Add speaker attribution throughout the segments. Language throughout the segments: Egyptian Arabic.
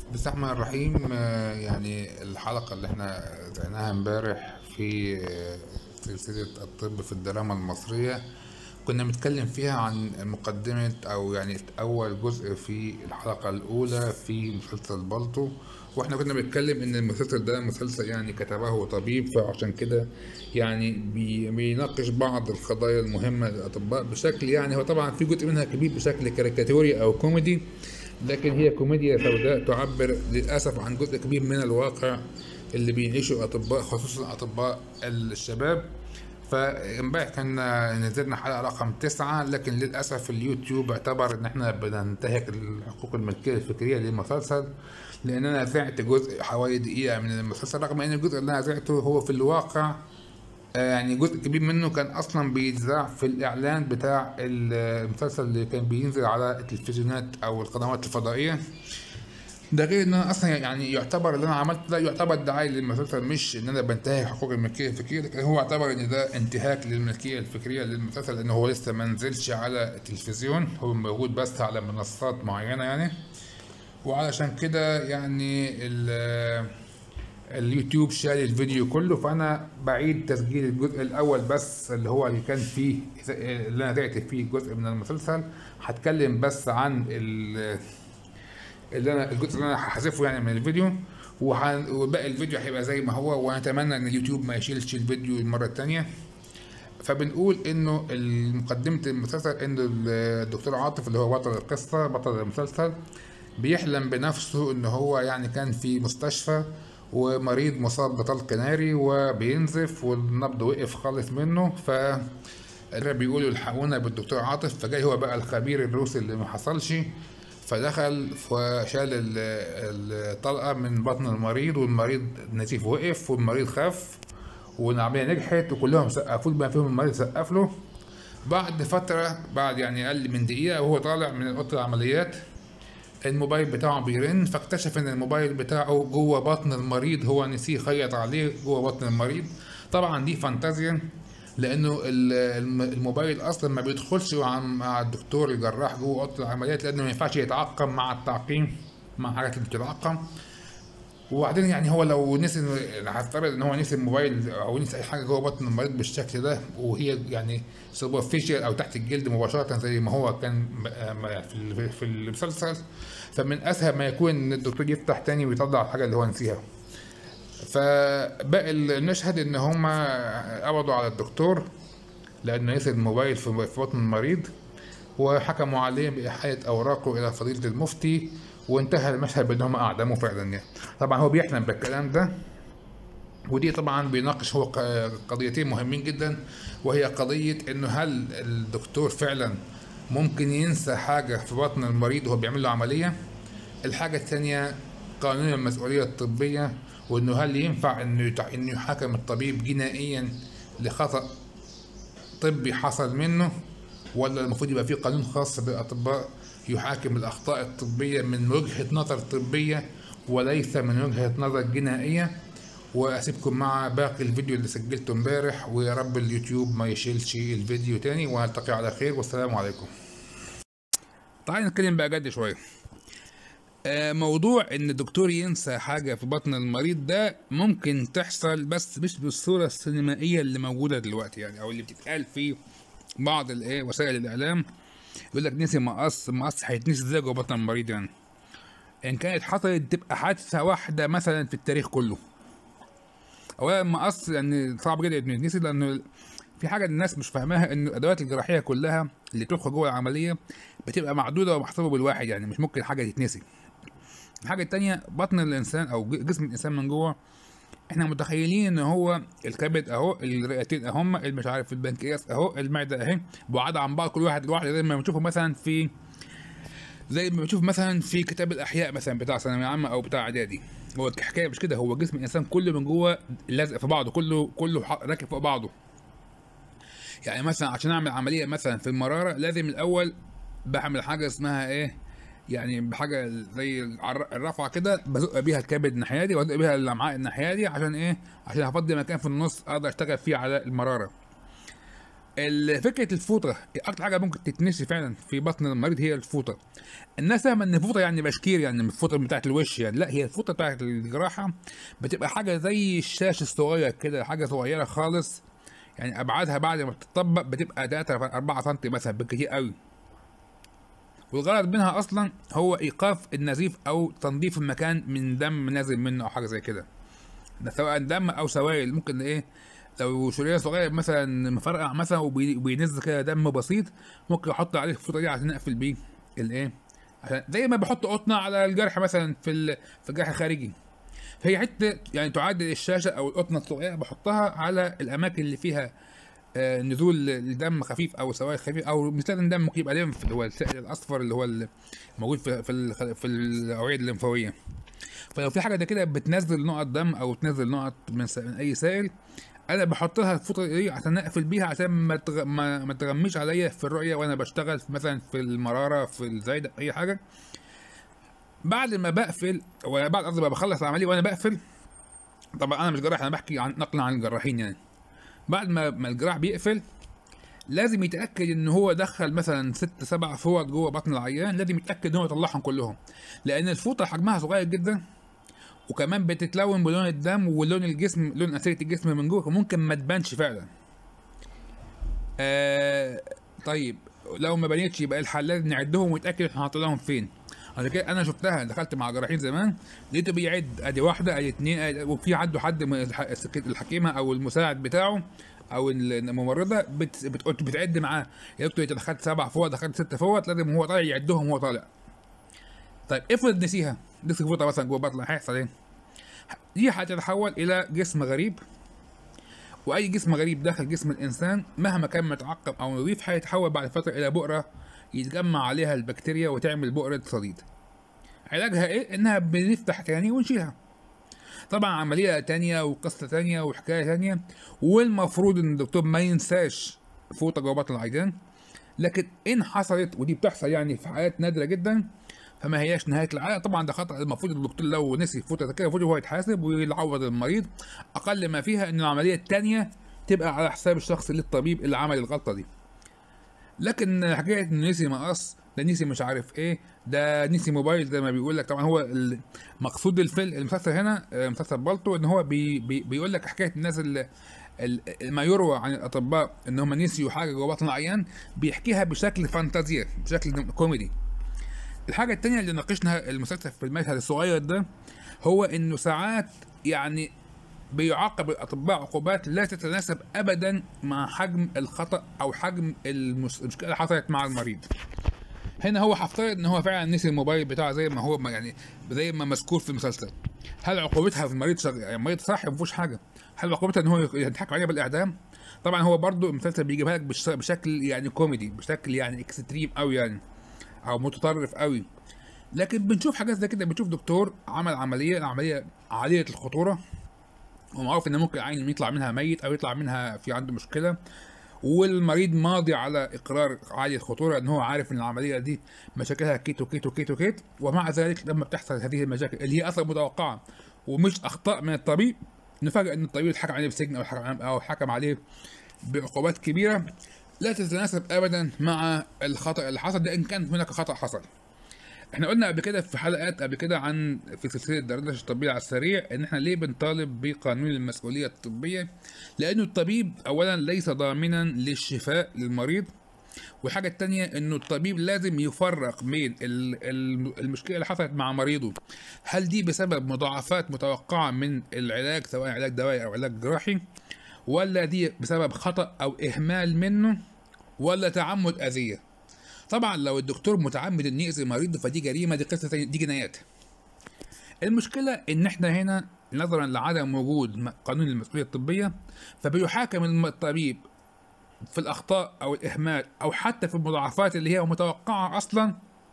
Speaker 1: بسم الله الرحمن الرحيم آه، يعني الحلقة اللي احنا زعناها امبارح في آه، سلسلة الطب في الدراما المصرية كنا بنتكلم فيها عن مقدمة أو يعني أول جزء في الحلقة الأولى في مسلسل بالطو واحنا كنا بنتكلم إن المسلسل ده مسلسل يعني كتبه طبيب فعشان كده يعني بي- بيناقش بعض القضايا المهمة للأطباء بشكل يعني هو طبعا في جزء منها كبير بشكل كاريكاتوري أو كوميدي لكن هي كوميديا سوداء تعبر للأسف عن جزء كبير من الواقع اللي بيعيشه الأطباء خصوصا أطباء الشباب فامبارح كنا نزلنا حلقة رقم تسعة لكن للأسف اليوتيوب اعتبر إن احنا بننتهك الحقوق الملكية الفكرية للمسلسل لأن أنا زعت جزء حوالي دقيقة من المسلسل رغم إن الجزء اللي أنا زعته هو في الواقع آه، يعني جزء كبير منه كان اصلا بيتذاع في الاعلان بتاع المسلسل اللي كان بينزل على التلفزيونات او القنوات الفضائيه ده غير ان انا اصلا يعني يعتبر اللي انا عملته ده يعتبر دعايه للمسلسل مش ان انا بنتهك حقوق الملكيه الفكريه لكن هو اعتبر ان ده انتهاك للملكيه الفكريه للمسلسل لان هو لسه ما نزلش على التلفزيون هو موجود بس على منصات معينه يعني وعلشان كده يعني ال- اليوتيوب شال الفيديو كله فانا بعيد تسجيل الجزء الاول بس اللي هو اللي كان فيه اللي انا زعت فيه جزء من المسلسل هتكلم بس عن ال- اللي انا الجزء اللي انا هحذفه يعني من الفيديو وح- وباقي الفيديو هيبقى زي ما هو ونتمنى ان اليوتيوب ما يشيلش الفيديو المره الثانيه فبنقول انه مقدمه المسلسل ان الدكتور عاطف اللي هو بطل القصه بطل المسلسل بيحلم بنفسه ان هو يعني كان في مستشفى ومريض مصاب بطلق ناري وبينزف والنبض وقف خالص منه ف بيقولوا الحقونا بالدكتور عاطف فجاي هو بقى الخبير الروسي اللي ما حصلش فدخل وشال ال- الطلقه من بطن المريض والمريض نزيف وقف والمريض خف والعمليه نجحت وكلهم سقفوا له بما فيهم المريض سقف له بعد فتره بعد يعني اقل من دقيقه وهو طالع من اوضه العمليات الموبايل بتاعه بيرن فاكتشف ان الموبايل بتاعه جوه بطن المريض هو نسيه يخيط عليه جوه بطن المريض طبعا دي فانتازيا لانه ال- الم- الموبايل اصلا ما بيدخلش مع مع الدكتور الجراح جوه اوضه العمليات لانه ما ينفعش يتعقم مع التعقيم مع حاجات اللي بتتعقم وبعدين يعني هو لو نسي هفترض ان هو نسي الموبايل او نسي اي حاجه جوه بطن المريض بالشكل ده وهي يعني سوبرفيشال او تحت الجلد مباشره زي ما هو كان م- م- في ال- في المسلسل فمن اسهل ما يكون ان الدكتور يفتح تاني ويطلع الحاجه اللي هو نسيها فباقي المشهد ان هم قبضوا على الدكتور لانه نسي الموبايل في في بطن المريض وحكموا عليه بإحالة أوراقه إلى فضيلة المفتي وانتهى المشهد بأنهم أعدموه فعلا يعني طبعا هو بيحلم بالكلام ده ودي طبعا بيناقش هو ق- قضيتين مهمين جدا وهي قضية انه هل الدكتور فعلا ممكن ينسى حاجة في بطن المريض وهو بيعمل له عملية الحاجة الثانية قانون المسؤولية الطبية وانه هل ينفع انه يتع- انه يحاكم الطبيب جنائيا لخطأ طبي حصل منه ولا المفروض يبقى في قانون خاص بالاطباء يحاكم الاخطاء الطبيه من وجهه نظر طبيه وليس من وجهه نظر جنائيه واسيبكم مع باقي الفيديو اللي سجلته امبارح ويا رب اليوتيوب ما يشيلش الفيديو تاني ونلتقي على خير والسلام عليكم تعالى نتكلم بقى جد شويه آه، موضوع ان الدكتور ينسى حاجه في بطن المريض ده ممكن تحصل بس مش بالصوره السينمائيه اللي موجوده دلوقتي يعني او اللي بتتقال في بعض الايه وسائل الاعلام يقول لك نسي مقص مقص هيتنسي ازاي جوه بطن المريض يعني ان كانت حصلت تبقى حادثه واحده مثلا في التاريخ كله اولا مقص يعني صعب جدا انه يتنسي لانه في حاجه الناس مش فاهماها ان الادوات الجراحيه كلها اللي بتدخل جوه العمليه بتبقى معدوده ومحسوبه بالواحد يعني مش ممكن حاجه تتنسي الحاجه التانية بطن الانسان او ج- جسم الانسان من جوه احنا متخيلين ان هو الكبد اهو الرئتين اهم مش عارف البنكرياس اهو المعده اهي بعاد عن بعض كل واحد لوحده زي ما بنشوفه مثلا في زي ما بنشوف مثلا في كتاب الاحياء مثلا بتاع ثانويه عامه او بتاع اعدادي هو الحكايه مش كده هو جسم الانسان كله من جوه لازق في بعضه كله كله ح- راكب فوق بعضه يعني مثلا عشان اعمل عمليه مثلا في المراره لازم الاول بعمل حاجه اسمها ايه يعني بحاجه زي العر- الرفعه كده بزق بيها الكبد الناحيه دي وازق بيها الامعاء الناحيه دي عشان ايه عشان افضي مكان في النص اقدر اشتغل فيه على المراره ال- فكره الفوطه اكتر حاجه ممكن تتنسي فعلا في بطن المريض هي الفوطه الناس فاهمه ان الفوطه يعني بشكير يعني الفوطه بتاعت الوش يعني لا هي الفوطه بتاعت الجراحه بتبقى حاجه زي الشاش الصغير كده حاجه صغيره خالص يعني ابعادها بعد ما بتطبق بتبقى 3 4 سم مثلا بالكتير قوي والغرض منها اصلا هو ايقاف النزيف او تنظيف المكان من دم نازل منه او حاجه زي كده ده سواء دم او سوائل ممكن ايه لو شريان صغير مثلا مفرقع مثلا وبي- وبينزل كده دم بسيط ممكن احط عليه الفوطه دي عشان اقفل بيه الايه عشان زي ما بحط قطنه على الجرح مثلا في ال- في الجرح الخارجي فهي حته يعني تعادل الشاشه او القطنه الصغيره بحطها على الاماكن اللي فيها آه، نزول الدم خفيف او سوائل خفيف او مش لازم دم ممكن يبقى ليمف اللي هو السائل الاصفر اللي هو ال- موجود في في ال- في الاوعيه الليمفاويه فلو في حاجه زي كده بتنزل نقط دم او تنزل نقط من, س- من اي سائل انا بحط لها الفوطه دي عشان اقفل بيها عشان ما تغ... ما, ما تغميش عليا في الرؤيه وانا بشتغل في مثلا في المراره في الزايده اي حاجه بعد ما بقفل وبعد قصدي ما بخلص العمليه وانا بقفل طبعا انا مش جراح انا بحكي عن نقلا عن الجراحين يعني بعد ما ما الجراح بيقفل لازم يتاكد ان هو دخل مثلا ست سبع فوط جوه بطن العيان لازم يتاكد ان هو يطلعهم كلهم لان الفوطه حجمها صغير جدا وكمان بتتلون بلون الدم ولون الجسم لون اسيره الجسم من جوه ممكن ما تبانش فعلا آه طيب لو ما بانتش يبقى الحل لازم نعدهم ونتاكد احنا حاطينهم فين عشان كده انا شفتها دخلت مع جراحين زمان لقيته بيعد ادي واحده ادي اتنين أدي وفي عنده حد من الح- الحكيمه او المساعد بتاعه او الممرضه بت... بتقول بتعد معاه يا دكتور انت دخلت سبع فوط دخلت ست فوط لازم هو طالع يعدهم وهو طالع طيب افرض نسيها نسي فوطه مثلا جوه بطنه هيحصل ايه؟ دي هتتحول الى جسم غريب واي جسم غريب داخل جسم الانسان مهما كان متعقم او نظيف هيتحول بعد فتره الى بؤره يتجمع عليها البكتيريا وتعمل بؤره صديد علاجها ايه انها بنفتح تاني ونشيلها طبعا عملية تانية وقصة تانية وحكاية تانية والمفروض ان الدكتور ما ينساش فوطة جوه بطن العيان لكن ان حصلت ودي بتحصل يعني في حالات نادرة جدا فما هياش نهاية العالم طبعا ده خطأ المفروض الدكتور لو نسي فوطة زي كده المفروض هو يتحاسب ويعوض المريض اقل ما فيها ان العملية التانية تبقى على حساب الشخص اللي الطبيب اللي عمل الغلطة دي لكن حكايه انه نسي مقص ده نسي مش عارف ايه ده نسي موبايل زي ما بيقول لك طبعا هو ال- مقصود الفيلم المسلسل هنا آه، مسلسل بالطو ان هو بي بي بيقول لك حكايه الناس اللي ال- ما يروى عن الاطباء ان هم نسيوا حاجه جوه بطن العيان بيحكيها بشكل فانتازيا بشكل كوميدي الحاجه التانية اللي ناقشنا المسلسل في المشهد الصغير ده هو انه ساعات يعني بيعاقب الاطباء عقوبات لا تتناسب ابدا مع حجم الخطا او حجم المس- المشكله اللي حصلت مع المريض هنا هو هفترض ان هو فعلا نسي الموبايل بتاعه زي ما هو ما يعني زي ما مذكور في المسلسل هل عقوبتها في المريض شغ... يعني المريض صح ما فيهوش حاجه هل عقوبتها ان هو يتحكم عليه بالاعدام طبعا هو برضو المسلسل بيجيبها لك بش... بشكل يعني كوميدي بشكل يعني اكستريم قوي يعني او متطرف قوي لكن بنشوف حاجات زي كده بنشوف دكتور عمل عمليه العمليه عاليه الخطوره ومعروف ان ممكن عين يطلع منها ميت او يطلع منها في عنده مشكله والمريض ماضي على اقرار عالي الخطوره ان هو عارف ان العمليه دي مشاكلها كيت وكيت وكيت وكيت ومع ذلك لما بتحصل هذه المشاكل اللي هي اصلا متوقعه ومش اخطاء من الطبيب نفاجئ ان الطبيب اتحكم عليه بسجن او حكم او حكم عليه بعقوبات كبيره لا تتناسب ابدا مع الخطا اللي حصل ده ان كان هناك خطا حصل احنا قلنا قبل كده في حلقات قبل كده عن في سلسله دردشه الطبيه على السريع ان احنا ليه بنطالب بقانون المسؤوليه الطبيه لانه الطبيب اولا ليس ضامنا للشفاء للمريض والحاجة التانية انه الطبيب لازم يفرق بين ال- ال- المشكلة اللي حصلت مع مريضه هل دي بسبب مضاعفات متوقعة من العلاج سواء علاج دوائي او علاج جراحي ولا دي بسبب خطأ او اهمال منه ولا تعمد اذية طبعا لو الدكتور متعمد ان يأذي مريضه فدي جريمة دي قصة تانية، دي جنايات المشكلة ان احنا هنا نظرا لعدم وجود م- قانون المسؤولية الطبية فبيحاكم الم- الطبيب في الاخطاء او الاهمال او حتى في المضاعفات اللي هي متوقعة اصلا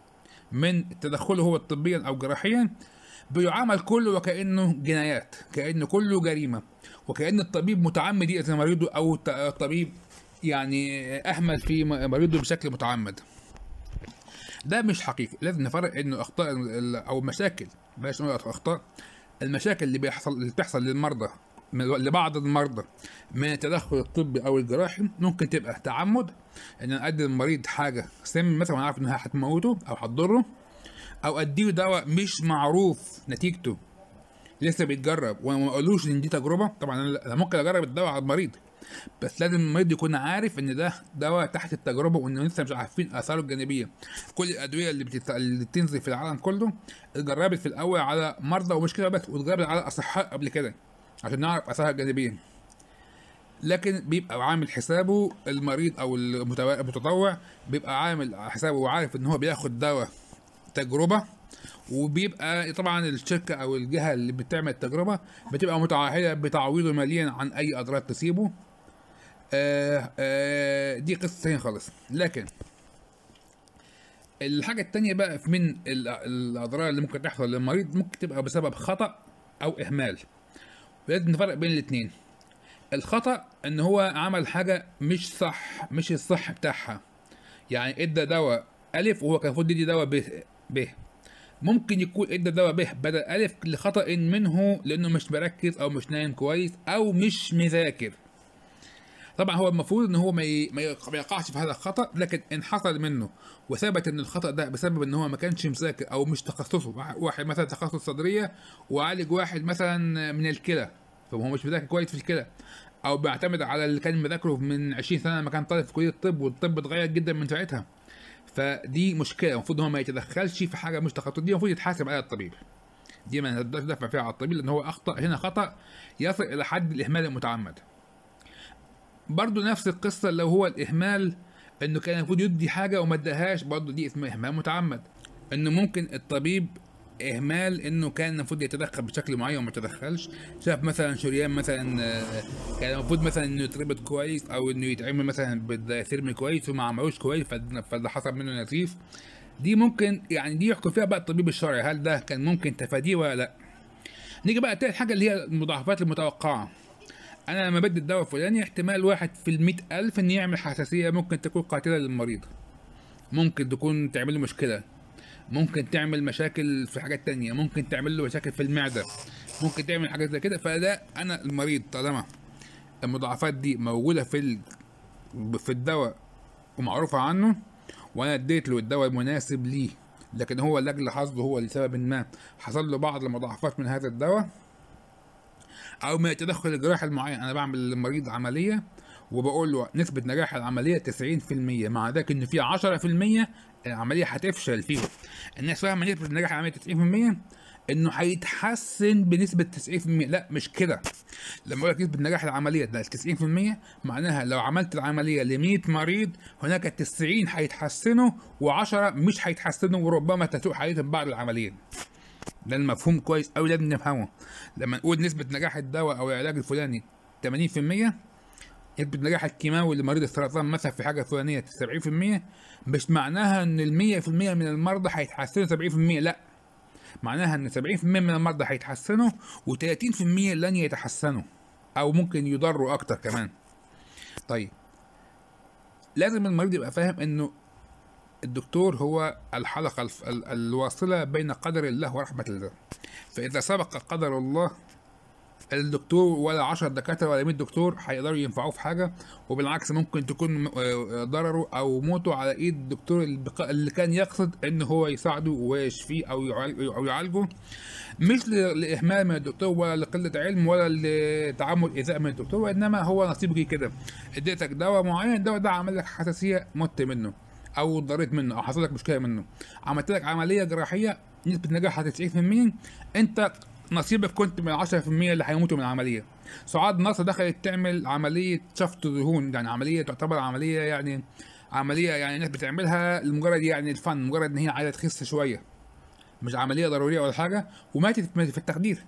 Speaker 1: من تدخله هو طبيا او جراحيا بيعامل كله وكانه جنايات كانه كله جريمه وكان الطبيب متعمد يأذي مريضه او الت- الطبيب يعني اهمل في م- مريضه بشكل متعمد ده مش حقيقي لازم نفرق انه اخطاء ال- او مشاكل بلاش نقول اخطاء المشاكل اللي بيحصل اللي بتحصل للمرضى من- لبعض المرضى من التدخل الطبي او الجراحي ممكن تبقى تعمد ان انا ادي المريض حاجه سم مثلا وانا عارف انها هتموته او هتضره او اديله دواء مش معروف نتيجته لسه بيتجرب وانا ما اقولوش ان دي تجربه طبعا انا أنا ممكن اجرب الدواء على المريض بس لازم المريض يكون عارف ان ده دواء تحت التجربه وانه لسه مش عارفين اثاره الجانبيه كل الادويه اللي, بتت... اللي بتنزل في العالم كله اتجربت في الاول على مرضى ومش كده بس واتجربت على اصحاء قبل كده عشان نعرف اثارها الجانبيه لكن بيبقى عامل حسابه المريض او المتوا- المتطوع بيبقى عامل حسابه وعارف ان هو بياخد دواء تجربه وبيبقى طبعا الشركه او الجهه اللي بتعمل التجربه بتبقى متعهده بتعويضه ماليا عن اي اضرار تصيبه آه آه دي قصه ثانيه خالص لكن الحاجه التانية بقى من ال- الاضرار اللي ممكن تحصل للمريض ممكن تبقى بسبب خطا او اهمال لازم نفرق بين الاثنين الخطا ان هو عمل حاجه مش صح مش الصح بتاعها يعني ادى دواء الف وهو كان المفروض يدي دواء ب ب ممكن يكون ادى دواء ب بدل الف لخطا منه لانه مش مركز او مش نايم كويس او مش مذاكر طبعا هو المفروض ان هو ما ي- ما يق- ما يقعش في هذا الخطا لكن ان حصل منه وثبت ان الخطا ده بسبب ان هو ما كانش مذاكر او مش تخصصه واحد- واحد مثلا تخصص صدريه وعالج واحد مثلا من الكلى فهو مش مذاكر كويس في الكلى او بيعتمد على اللي كان مذاكره من 20 سنه لما كان طالب في كليه الطب والطب اتغير جدا من ساعتها فدي مشكله المفروض ان هو ما يتدخلش في حاجه مش تخصص دي المفروض يتحاسب عليها الطبيب دي ما نقدرش ندافع فيها على الطبيب لان هو اخطا هنا خطا يصل الى حد الاهمال المتعمد برضو نفس القصة لو هو الإهمال إنه كان المفروض يدي حاجة وما اداهاش برضو دي اسمها إهمال متعمد إنه ممكن الطبيب إهمال إنه كان المفروض يتدخل بشكل معين وما تدخلش شاف مثلا شريان مثلا آه، كان المفروض مثلا إنه يتربط كويس أو إنه يتعمل مثلا بالدايثيرمي كويس وما عملوش كويس فد- فده حصل منه نزيف دي ممكن يعني دي يحكم فيها بقى الطبيب الشرعي هل ده كان ممكن تفاديه ولا لا نيجي بقى تالت حاجة اللي هي المضاعفات المتوقعة انا لما بدي الدواء الفلاني احتمال واحد في المئة الف ان يعمل حساسية ممكن تكون قاتلة للمريض ممكن تكون تعمل له مشكلة ممكن تعمل مشاكل في حاجات تانية ممكن تعمل له مشاكل في المعدة ممكن تعمل حاجات زي كده فده انا المريض طالما المضاعفات دي موجودة في ال... في الدواء ومعروفة عنه وانا اديت له الدواء المناسب ليه لكن هو لاجل حظه هو لسبب ما حصل له بعض المضاعفات من هذا الدواء او من التدخل الجراحي المعين انا بعمل للمريض عمليه وبقول له نسبه نجاح العمليه 90% مع ذلك ان في 10% العمليه هتفشل فيهم الناس فاهمه نسبه نجاح العمليه 90% انه هيتحسن بنسبه 90% لا مش كده لما اقول لك نسبه نجاح العمليه ده 90% معناها لو عملت العمليه ل 100 مريض هناك 90 هيتحسنوا و10 مش هيتحسنوا وربما تسوء حياتهم بعد العمليه ده المفهوم كويس قوي لازم نفهمه لما نقول نسبة نجاح الدواء أو العلاج الفلاني 80% نسبة نجاح الكيماوي لمريض السرطان مثلا في حاجة فلانية 70% مش معناها إن ال 100% من المرضى هيتحسنوا 70% لا معناها إن 70% من المرضى هيتحسنوا و30% لن يتحسنوا أو ممكن يضروا أكتر كمان طيب لازم المريض يبقى فاهم إنه الدكتور هو الحلقة الف- ال- الواصلة بين قدر الله ورحمة الله فإذا سبق قدر الله الدكتور ولا 10 دكاترة ولا 100 دكتور هيقدروا ينفعوه في حاجة وبالعكس ممكن تكون آه، ضرره أو موته على إيد الدكتور اللي بق- اللي كان يقصد إن هو يساعده ويشفيه أو يعال- أو يعالجه مش ل- لإهمال من الدكتور ولا لقلة علم ولا لتعمد إيذاء من الدكتور وإنما هو نصيبه كده اديتك دواء معين الدواء ده عمل لك حساسية مت منه او ضريت منه او حصل لك مشكله منه عملت لك عمليه جراحيه نسبه نجاحها 90% انت نصيبك كنت من 10% اللي هيموتوا من العمليه سعاد نصر دخلت تعمل عمليه شفط دهون يعني عمليه تعتبر عمليه يعني عمليه يعني الناس بتعملها لمجرد يعني الفن مجرد ان هي عايزه تخس شويه مش عمليه ضروريه ولا حاجه وماتت في التخدير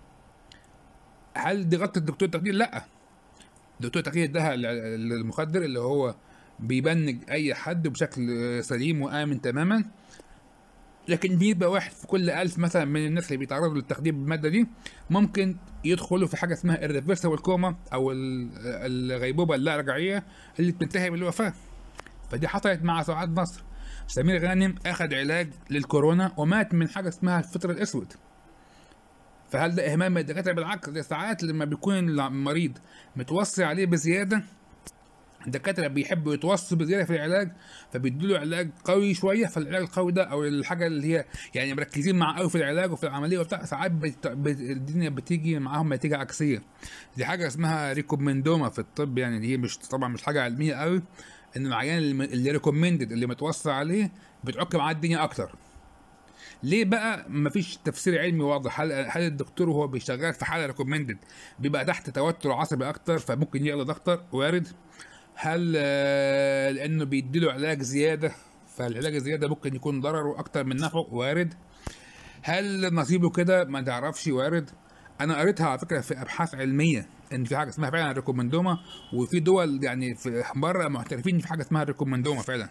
Speaker 1: هل دي غلطه الدكتور التخدير لا دكتور التخدير اداها المخدر اللي هو بيبنج اي حد بشكل سليم وامن تماما لكن بيبقى واحد في كل ألف مثلا من الناس اللي بيتعرضوا للتخدير بالمادة دي ممكن يدخلوا في حاجة اسمها الريفرسبل كوما أو ال- الغيبوبة اللا رجعية اللي بتنتهي بالوفاة فدي حصلت مع سعاد نصر سمير غانم أخذ علاج للكورونا ومات من حاجة اسمها الفطر الأسود
Speaker 2: فهل ده اهمال من الدكاتره بالعكس ده ساعات لما بيكون المريض متوصي عليه بزياده الدكاتره بيحبوا يتوصوا بزياده في العلاج فبيدوا علاج قوي شويه فالعلاج القوي ده او الحاجه اللي هي يعني مركزين معاه قوي في العلاج وفي العمليه وبتاع ساعات بت... بت... الدنيا بتيجي معاهم نتيجه عكسيه دي حاجه اسمها ريكومندوما في الطب يعني دي مش طبعا مش حاجه علميه قوي ان العيان اللي, اللي ريكومندد اللي متوصى عليه بتعك معاه الدنيا اكتر ليه بقى مفيش تفسير علمي واضح هل هل الدكتور وهو بيشتغل في حاله ريكومندد بيبقى تحت توتر عصبي اكتر فممكن يغلط اكتر وارد هل آه، لانه بيديله علاج زياده فالعلاج الزياده ممكن يكون ضرره اكتر من نفعه وارد هل نصيبه كده ما تعرفش وارد انا قريتها على فكره في ابحاث علميه ان في حاجه اسمها فعلا ريكومندوما وفي دول يعني في بره معترفين في حاجه اسمها ريكومندوما فعلا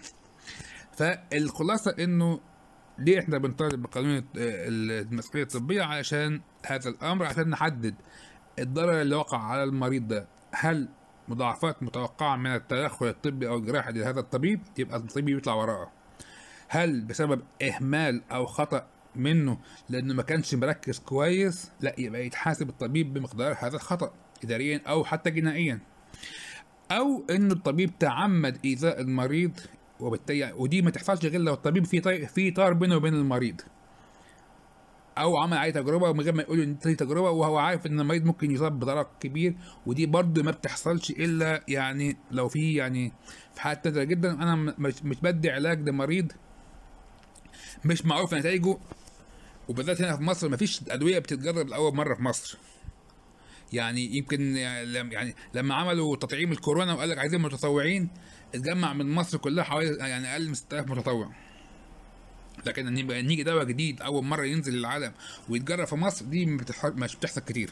Speaker 2: فالخلاصه انه ليه احنا بنطالب بقانون المسؤوليه الطبيه علشان هذا الامر عشان نحدد الضرر اللي وقع على المريض ده هل مضاعفات متوقعه من التدخل الطبي او الجراحي لهذا الطبيب يبقى الطبيب يطلع وراءه هل بسبب اهمال او خطا منه لانه ما كانش مركز كويس لا يبقى يتحاسب الطبيب بمقدار هذا الخطا اداريا او حتى جنائيا او انه الطبيب تعمد ايذاء المريض وبالتالي ودي ما تحصلش غير لو الطبيب في طي... في طار بينه وبين المريض او عمل عليه تجربه من غير ما يقول ان دي تجربه وهو عارف ان المريض ممكن يصاب بضرر كبير ودي برضه ما بتحصلش الا يعني لو في يعني في حالات نادره جدا انا م- مش مش بدي علاج لمريض مش معروف نتائجه وبالذات هنا في مصر مفيش ادويه بتتجرب لاول مره في مصر يعني يمكن يعني لما عملوا تطعيم الكورونا وقال لك عايزين متطوعين اتجمع من مصر كلها حوالي يعني اقل من 6000 متطوع لكن ان يبقى نيجي دواء جديد اول مره ينزل للعالم ويتجرب في مصر دي ما بتح- مش بتحصل كتير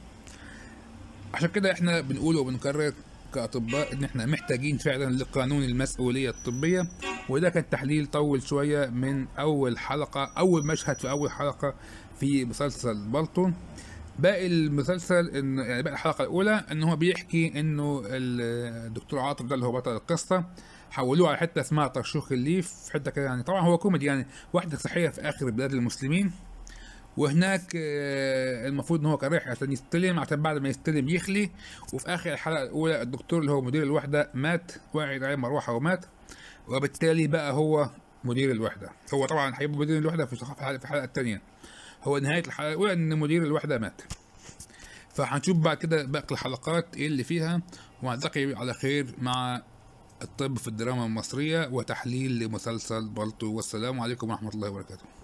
Speaker 2: عشان كده احنا بنقول وبنكرر كاطباء ان احنا محتاجين فعلا لقانون المسؤوليه الطبيه وده كان تحليل طول شويه من اول حلقه اول مشهد في اول حلقه في مسلسل بالطو باقي المسلسل ان يعني باقي الحلقه الاولى ان هو بيحكي انه الدكتور عاطف ده اللي هو بطل القصه حولوه على حته اسمها طرشوخ الليف حته كده يعني طبعا هو كوميدي يعني وحده صحيه في اخر بلاد المسلمين وهناك آه، المفروض ان هو كان رايح عشان يستلم عشان بعد ما يستلم يخلي وفي اخر الحلقه الاولى الدكتور اللي هو مدير الوحده مات وقعد عليه مروحه ومات وبالتالي بقى هو مدير الوحده هو طبعا هيبقى مدير الوحده في الحلقه في الحلقه الثانيه هو نهايه الحلقه الاولى ان مدير الوحده مات فهنشوف بعد كده باقي الحلقات ايه اللي فيها ونلتقي على خير مع الطب في الدراما المصريه وتحليل لمسلسل بالطو والسلام عليكم ورحمه الله وبركاته